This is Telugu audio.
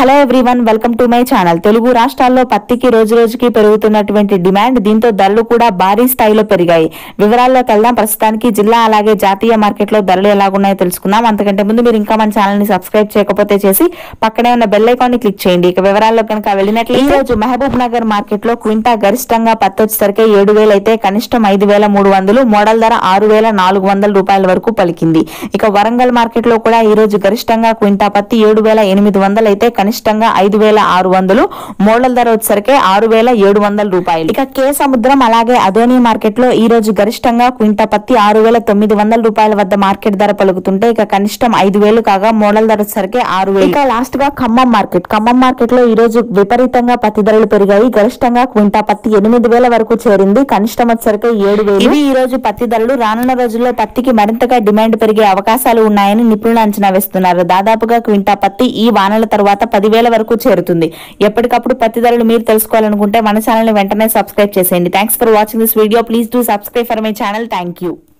hello everyone welcome to my channel Telugu రాష్ట్రాల్లో పత్తికి రోజు రోజుకి పెరుగుతున్నటువంటి డిమాండ్ దీంతో ధరలు కూడా భారీ స్థాయిలో పెరిగాయి వివరాల్లోకి వెళ్దాం ప్రస్తుతానికి జిల్లా అలాగే జాతీయ మార్కెట్లో ధరలు ఎలాగున్నాయో తెలుసుకుందాం అంతకంటే ముందు మీరు ఇంకా మన ఛానల్ ని సబ్స్క్రైబ్ చేయకపోతే చేసి పక్కనే ఉన్న బెల్ ఐకాన్ ని క్లిక్ చేయండి ఇక వివరాల్లో కనుక వెళ్ళినట్లు ఈ రోజు మహబూబ్ నగర్ మార్కెట్ లో క్వింటా గరిష్టంగా పత్తి వచ్చేసరికి ఏడు వేలు అయితే కనిష్టం ఐదు వేల మూడు వందలు మోడల్ ధర ఆరు వేల నాలుగు వందల రూపాయల వరకు పలికింది ఇక వరంగల్ మార్కెట్ లో కూడా ఈ రోజు గరిష్టంగా క్వింటా పత్తి ఏడు వేల ఎనిమిది వందలు అయితే కనిష్టంగా ఐదు వేల ఆరు వందలు మోడల్ ధర వచ్చేసరికి ఆరు వేల ఏడు వందల రూపాయలు ఇక కే సముద్రం అలాగే అదోని మార్కెట్ లో ఈ రోజు గరిష్టంగా క్వింటా పత్తి ఆరు వేల తొమ్మిది వందల రూపాయల వద్ద మార్కెట్ ధర పలుకుతుంటే ఇక కనిష్టం ఐదు వేలు కాగా మోడల్ ధర వచ్చేసరికి ఆరు వేలు ఇక లాస్ట్ గా ఖమ్మం మార్కెట్ ఖమ్మం మార్కెట్ లో ఈ రోజు విపరీతంగా పత్తి ధరలు పెరిగాయి గరిష్టంగా క్వింటా పత్తి ఎనిమిది వేల వరకు చేరింది కనిష్టం వచ్చేసరికి ఏడు వేలు ఇవి ఈ రోజు పత్తి ధరలు రానున్న రోజుల్లో పత్తికి మరింతగా డిమాండ్ పెరిగే అవకాశాలు ఉన్నాయని నిపుణులు అంచనా వేస్తున్నారు దాదాపుగా క్వింటా పత్తి ఈ వానల తర్వాత పదివేల వరకు చేరుతుంది ఎప్పటికప్పుడు పత్తి ధరలు మీరు తెలుసుకోవాలనుకుంటే మన ఛానల్ ని వెంటనే సబ్స్క్రైబ్ చేసేయండి thanks for watching this video please do subscribe for my channel thank you